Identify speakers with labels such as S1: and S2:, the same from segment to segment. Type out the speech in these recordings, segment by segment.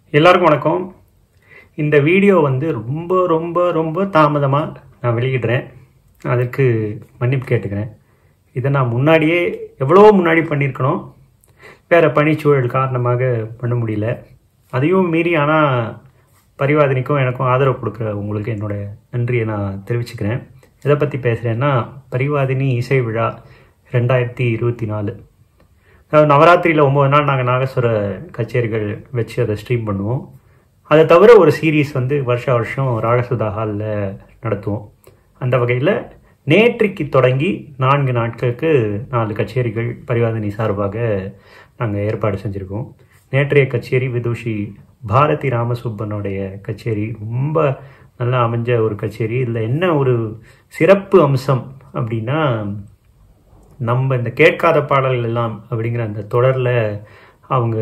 S1: எல்லாருக்கும் வணக்கம் இந்த வீடியோ வந்து ரொம்ப ரொம்ப ரொம்ப தாமதமாக நான் வெளியிடுறேன் அதுக்கு மன்னிப்பு கேட்டுக்கிறேன் இதை நான் முன்னாடியே எவ்வளோ முன்னாடி பண்ணியிருக்கணும் வேறு பணிச்சூழல் காரணமாக பண்ண முடியல அதையும் மீறி ஆனால் பரிவாதினிக்கும் எனக்கும் ஆதரவு கொடுக்குற உங்களுக்கு என்னோட நன்றியை நான் தெரிவிச்சுக்கிறேன் எதை பற்றி பேசுகிறேன்னா பரிவாதினி இசை விழா ரெண்டாயிரத்தி இருபத்தி நாலு அதாவது நவராத்திரியில் ஒம்பது நாள் நாங்கள் நாகஸ்வர கச்சேரிகள் வச்சு அதை ஸ்ட்ரீம் பண்ணுவோம் அதை தவிர ஒரு சீரீஸ் வந்து வருஷ வருஷம் ராகசுதா ஹாலில் நடத்துவோம் அந்த வகையில் நேற்றைக்கு தொடங்கி நான்கு நாட்களுக்கு நாலு கச்சேரிகள் பரிவாதினி சார்பாக நாங்கள் ஏற்பாடு செஞ்சுருக்கோம் நேற்றைய கச்சேரி விதுஷி பாரதி ராமசுப்பனுடைய கச்சேரி ரொம்ப நல்லா அமைஞ்ச ஒரு கச்சேரி இதில் என்ன ஒரு சிறப்பு அம்சம் அப்படின்னா நம்ம இந்த கேட்காத பாடல்கள் எல்லாம் அப்படிங்கிற அந்த தொடரில் அவங்க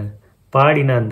S1: பாடின அந்த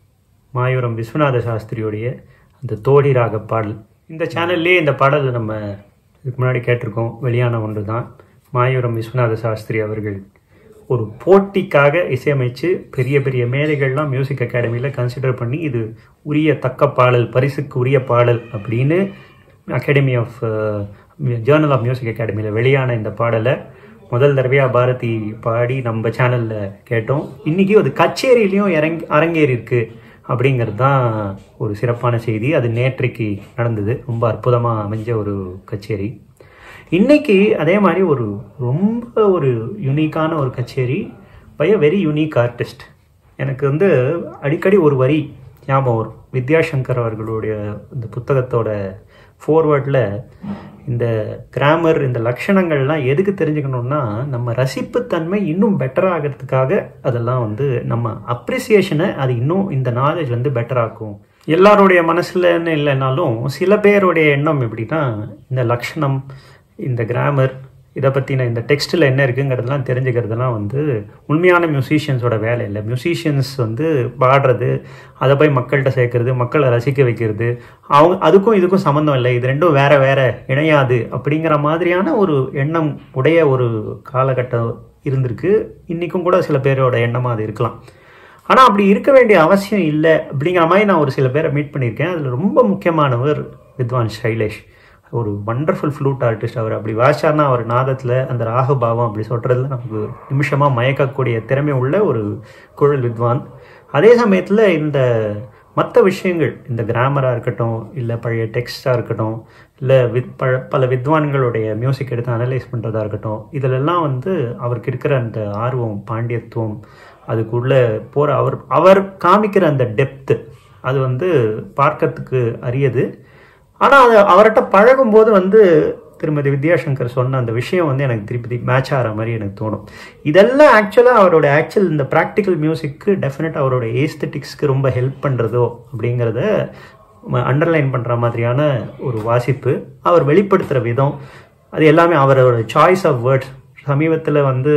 S1: மாயூரம் விஸ்வநாத சாஸ்திரியோடைய அந்த தோடி ராக பாடல் இந்த சேனல்லே இந்த பாடல் நம்ம இதுக்கு முன்னாடி கேட்டிருக்கோம் வெளியான ஒன்று தான் மாயூரம் விஸ்வநாத சாஸ்திரி அவர்கள் ஒரு போட்டிக்காக இசையமைச்சு பெரிய பெரிய மேதைகள்லாம் மியூசிக் அகாடமியில் கன்சிடர் பண்ணி இது உரிய தக்க பாடல் பரிசுக்கு உரிய பாடல் அப்படின்னு academy of journal of music அகாடமியில் வெளியான இந்த பாடலை முதல் தடவையாக பாரதி பாடி நம்ம சேனலில் கேட்டோம் இன்றைக்கி அது கச்சேரியிலையும் இறங்கி அரங்கேறி இருக்கு அப்படிங்கிறது தான் ஒரு சிறப்பான செய்தி அது நேற்றைக்கு நடந்தது ரொம்ப அற்புதமாக அமைஞ்ச ஒரு கச்சேரி இன்னைக்கு அதே மாதிரி ஒரு ரொம்ப ஒரு யூனிக்கான ஒரு கச்சேரி by a very unique artist எனக்கு வந்து அடிக்கடி ஒரு வரி ஞாபகம் வரும் வித்யாசங்கர் அவர்களுடைய இந்த புத்தகத்தோட ஃபோர்வேர்டில் இந்த கிராமர் இந்த லட்சணங்கள்லாம் எதுக்கு தெரிஞ்சுக்கணும்னா நம்ம ரசிப்புத்தன்மை இன்னும் பெட்டர் ஆகிறதுக்காக அதெல்லாம் வந்து நம்ம அப்ரிசியேஷனை அது இன்னும் இந்த நாலேஜ் வந்து பெட்டர் ஆக்கும் எல்லாருடைய மனசுலன்னு இல்லைனாலும் சில பேருடைய எண்ணம் எப்படின்னா இந்த லக்ஷணம் இந்த கிராமர் இதை பற்றின இந்த டெக்ஸ்ட்டில் என்ன இருக்குங்கிறதெல்லாம் தெரிஞ்சுக்கிறதுலாம் வந்து உண்மையான மியூசிஷியன்ஸோட வேலை இல்லை மியூசிஷியன்ஸ் வந்து பாடுறது அதை போய் மக்கள்கிட்ட சேர்க்கறது மக்களை ரசிக்க வைக்கிறது அவங்க அதுக்கும் இதுக்கும் சம்மந்தம் இல்லை இது ரெண்டும் வேற வேற இணையாது அப்படிங்கிற மாதிரியான ஒரு எண்ணம் உடைய ஒரு காலகட்டம் இருந்திருக்கு இன்றைக்கும் கூட சில பேரோட எண்ணமாக அது இருக்கலாம் ஆனால் அப்படி இருக்க வேண்டிய அவசியம் இல்லை அப்படிங்கிற மாதிரி நான் ஒரு சில பேரை மீட் பண்ணியிருக்கேன் அதில் ரொம்ப முக்கியமானவர் வித்வான் சைலேஷ் ஒரு வண்டர்ஃபுல் ஃப்ளூட் ஆர்டிஸ்ட் அவர் அப்படி வாசிச்சார்னா அவர் நாதத்தில் அந்த ராகபாவம் அப்படி சொல்கிறதுல நமக்கு நிமிஷமாக மயக்கக்கூடிய திறமை உள்ள ஒரு குழல் வித்வான் அதே சமயத்தில் இந்த மற்ற விஷயங்கள் இந்த கிராமராக இருக்கட்டும் இல்லை பழைய டெக்ஸ்டாக இருக்கட்டும் இல்லை வித் ப பல வித்வான்களுடைய மியூசிக் எடுத்து அனலைஸ் பண்ணுறதா இருக்கட்டும் இதிலெல்லாம் வந்து அவருக்கு இருக்கிற அந்த ஆர்வம் பாண்டியத்துவம் அதுக்குள்ளே போகிற அவர் அவர் காமிக்கிற அந்த டெப்த்து அது வந்து பார்க்கறதுக்கு அரியது ஆனால் அது அவர்கிட்ட பழகும்போது வந்து திருமதி வித்யாசங்கர் சொன்ன அந்த விஷயம் வந்து எனக்கு திருப்பி மேட்ச் ஆகிற மாதிரி எனக்கு தோணும் இதெல்லாம் ஆக்சுவலாக அவரோட ஆக்சுவல் இந்த ப்ராக்டிக்கல் மியூசிக்கு டெஃபினட் அவரோட ஏஸ்தட்டிக்ஸ்க்கு ரொம்ப ஹெல்ப் பண்ணுறதோ அப்படிங்கிறத அண்டர்லைன் பண்ணுற மாதிரியான ஒரு வாசிப்பு அவர் வெளிப்படுத்துகிற விதம் அது எல்லாமே அவரோட சாய்ஸ் ஆஃப் வேர்ட்ஸ் சமீபத்தில் வந்து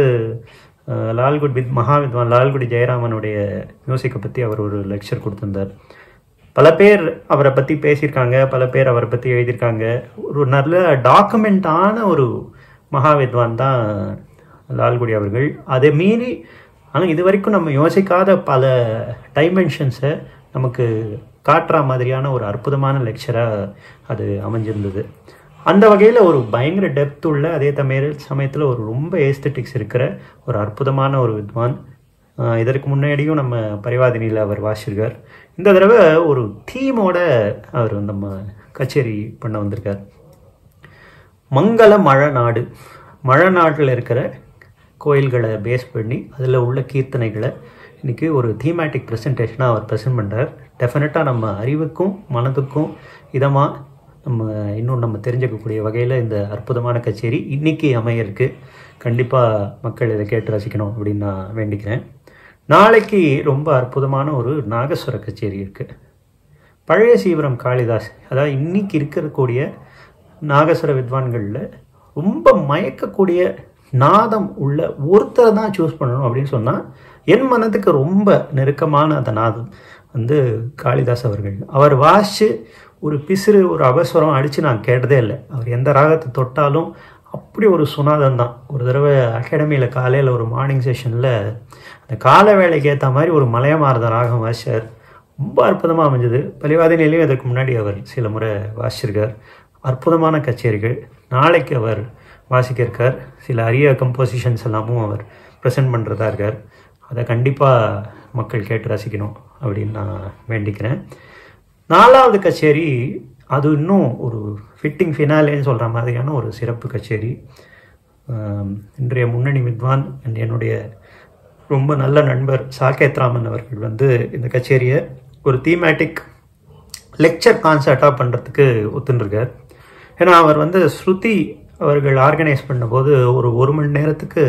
S1: லால்குட் வித் மகாவித்வான் லால்குடி ஜெயராமனுடைய மியூசிக்கை பற்றி அவர் ஒரு லெக்சர் கொடுத்துருந்தார் பல பேர் அவரை பற்றி பேசியிருக்காங்க பல பேர் அவரை பற்றி எழுதியிருக்காங்க ஒரு நல்ல டாக்குமெண்ட்டான ஒரு மகாவித்வான் தான் லால்குடி அவர்கள் அதை மீறி ஆனால் இது வரைக்கும் நம்ம யோசிக்காத பல டைமென்ஷன்ஸை நமக்கு காட்டுற மாதிரியான ஒரு அற்புதமான லெக்சராக அது அமைஞ்சிருந்தது அந்த வகையில் ஒரு பயங்கர டெப்த் உள்ள அதே தமிழ் சமயத்தில் ஒரு ரொம்ப ஏஸ்தட்டிக்ஸ் இருக்கிற ஒரு அற்புதமான ஒரு வித்வான் இதற்கு முன்னாடியும் நம்ம பரிவாதினியில் அவர் வாசிச்சிருக்கார் இந்த தடவை ஒரு தீமோட அவர் நம்ம கச்சேரி பண்ண வந்திருக்கார் மங்கள மழை நாடு மழை நாட்டில் இருக்கிற கோயில்களை பேஸ் பண்ணி அதில் உள்ள கீர்த்தனைகளை இன்றைக்கி ஒரு தீமேட்டிக் ப்ரெசன்டேஷனாக அவர் ப்ரெசென்ட் பண்ணுறார் டெஃபினட்டாக நம்ம அறிவுக்கும் மனதுக்கும் இதமாக நம்ம இன்னும் நம்ம தெரிஞ்சுக்கக்கூடிய வகையில் இந்த அற்புதமான கச்சேரி இன்றைக்கி அமையிருக்கு கண்டிப்பாக மக்கள் இதை கேட்டு ரசிக்கணும் அப்படின்னு நான் வேண்டிக்கிறேன் நாளைக்கு ரொம்ப அற்புதமான ஒரு நாகஸ்வர கச்சேரி இருக்குது பழைய சீவரம் காளிதாஸ் அதாவது இன்னைக்கு இருக்கக்கூடிய நாகஸ்வர வித்வான்களில் ரொம்ப மயக்கக்கூடிய நாதம் உள்ள ஒருத்தரை தான் சூஸ் பண்ணணும் அப்படின்னு சொன்னால் என் மனதுக்கு ரொம்ப நெருக்கமான அந்த நாதம் வந்து காளிதாஸ் அவர்கள் அவர் வாசித்து ஒரு பிசிறு ஒரு அவசரம் அடித்து நான் கேட்டதே இல்லை அவர் எந்த ராகத்தை தொட்டாலும் அப்படி ஒரு சுனாதம் தான் ஒரு தடவை அகாடமியில் காலையில் ஒரு மார்னிங் செஷனில் அந்த கால வேலைக்கு ஏற்ற மாதிரி ஒரு மலையமாரத ராகம் வாசிச்சார் ரொம்ப அற்புதமாக அமைஞ்சது பலிவாதினிலையும் இதற்கு முன்னாடி அவர் சில முறை வாசிச்சிருக்கார் அற்புதமான கச்சேரிகள் நாளைக்கு அவர் வாசிக்க இருக்கார் சில அரிய கம்போசிஷன்ஸ் எல்லாமும் அவர் ப்ரெசென்ட் பண்ணுறதா இருக்கார் அதை கண்டிப்பாக மக்கள் கேட்டு ரசிக்கணும் அப்படின்னு நான் வேண்டிக்கிறேன் நாலாவது கச்சேரி அது இன்னும் ஒரு ஃபிட்டிங் ஃபினாலேன்னு சொல்கிற மாதிரியான ஒரு சிறப்பு கச்சேரி ஆம், இன்றைய முன்னணி வித்வான் and என்னுடைய ரொம்ப நல்ல நண்பர் சாகேத் ராமன் அவர்கள் வந்து இந்த கச்சேரியை ஒரு தீமேட்டிக் லெக்சர் கான்சர்ட்டாக பண்ணுறதுக்கு ஒத்துருக்கார் ஏன்னா அவர் வந்து ஸ்ருதி அவர்கள் ஆர்கனைஸ் பண்ணும்போது ஒரு ஒரு மணி நேரத்துக்கு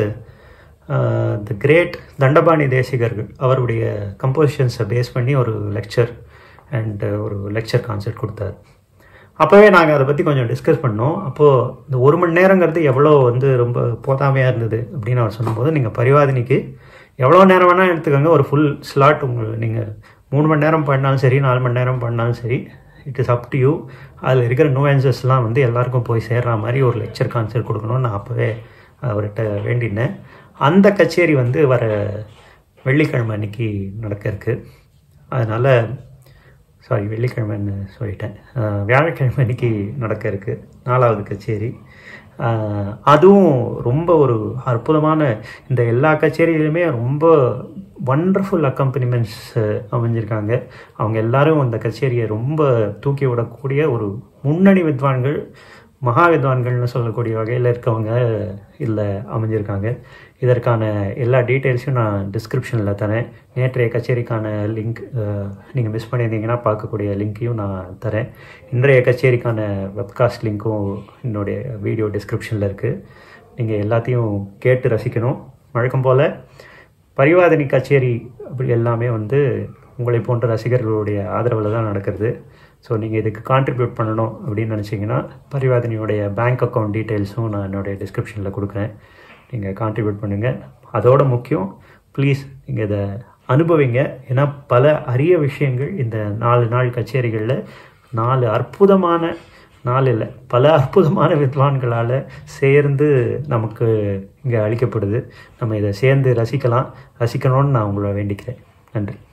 S1: த கிரேட் தண்டபாணி தேசிகர்கள் அவருடைய கம்போசிஷன்ஸை பேஸ் பண்ணி ஒரு லெக்சர் அண்ட் ஒரு லெக்சர் கான்சர்ட் கொடுத்தார் அப்போவே நாங்கள் அதை பற்றி கொஞ்சம் டிஸ்கஸ் பண்ணோம் அப்போது இந்த ஒரு மணி நேரங்கிறது எவ்வளோ வந்து ரொம்ப போதாமையாக இருந்தது அப்படின்னு அவர் சொல்லும்போது நீங்கள் பரிவாதினிக்கு எவ்வளோ நேரம் வேணால் எடுத்துக்கோங்க ஒரு ஃபுல் ஸ்லாட் உங்கள் நீங்கள் மூணு மணி நேரம் பண்ணாலும் சரி நாலு மணி நேரம் பண்ணாலும் சரி it is up to you அதில் இருக்கிற நோயன்சஸ்லாம் வந்து எல்லாருக்கும் போய் சேர்ற மாதிரி ஒரு லெக்சர் கான்சர்ட் கொடுக்கணும்னு நான் அப்போவே அவர்கிட்ட வேண்டினேன் அந்த கச்சேரி வந்து வர வெள்ளிக்கிழமை அன்னைக்கு நடக்க இருக்கு அதனால் சாரி வெள்ளிக்கிழமைன்னு சொல்லிட்டேன் அஹ், வியாழக்கிழமை அன்னைக்கு நடக்க இருக்கு நாலாவது கச்சேரி அஹ், அதுவும் ரொம்ப ஒரு அற்புதமான இந்த எல்லா கச்சேரியிலுமே ரொம்ப வண்டர்ஃபுல் அக்கம்பனிமெண்ட்ஸ் அமைஞ்சிருக்காங்க அவங்க எல்லாரும் இந்த கச்சேரியை ரொம்ப தூக்கி விடக்கூடிய ஒரு முன்னணி வித்வான்கள் மகா வித்வான்கள்னு சொல்லக்கூடிய வகையில் இருக்கவங்க இதில் அமைஞ்சிருக்காங்க இதற்கான எல்லா டீட்டெயில்ஸையும் நான் டிஸ்கிரிப்ஷனில் தரேன் நேற்றைய கச்சேரிக்கான லிங்க் நீங்கள் மிஸ் பண்ணியிருந்தீங்கன்னா பார்க்கக்கூடிய லிங்க்கையும் நான் தரேன் இன்றைய கச்சேரிக்கான வெப்காஸ்ட் லிங்க்கும் என்னுடைய வீடியோ டிஸ்கிரிப்ஷனில் இருக்குது நீங்கள் எல்லாத்தையும் கேட்டு ரசிக்கணும் வழக்கம் போல் பரிவாதனி கச்சேரி அப்படி எல்லாமே வந்து உங்களை போன்ற ரசிகர்களுடைய ஆதரவில் தான் நடக்கிறது ஸோ நீங்கள் இதுக்கு கான்ட்ரிபியூட் பண்ணணும் அப்படின்னு நினச்சிங்கன்னா பரிவாதனியோடைய பேங்க் அக்கௌண்ட் டீட்டெயில்ஸும் நான் என்னுடைய டிஸ்கிரிப்ஷனில் கொடுக்குறேன் நீங்கள் கான்ட்ரிபியூட் பண்ணுங்கள் அதோட முக்கியம் ப்ளீஸ் நீங்கள் இதை அனுபவிங்க ஏன்னா பல அரிய விஷயங்கள் இந்த நாலு நாள் கச்சேரிகளில் நாலு அற்புதமான நாள் இல்லை பல அற்புதமான வித்வான்களால் சேர்ந்து நமக்கு இங்கே அளிக்கப்படுது நம்ம இதை சேர்ந்து ரசிக்கலாம் ரசிக்கணும்னு நான் உங்களை வேண்டிக்கிறேன் நன்றி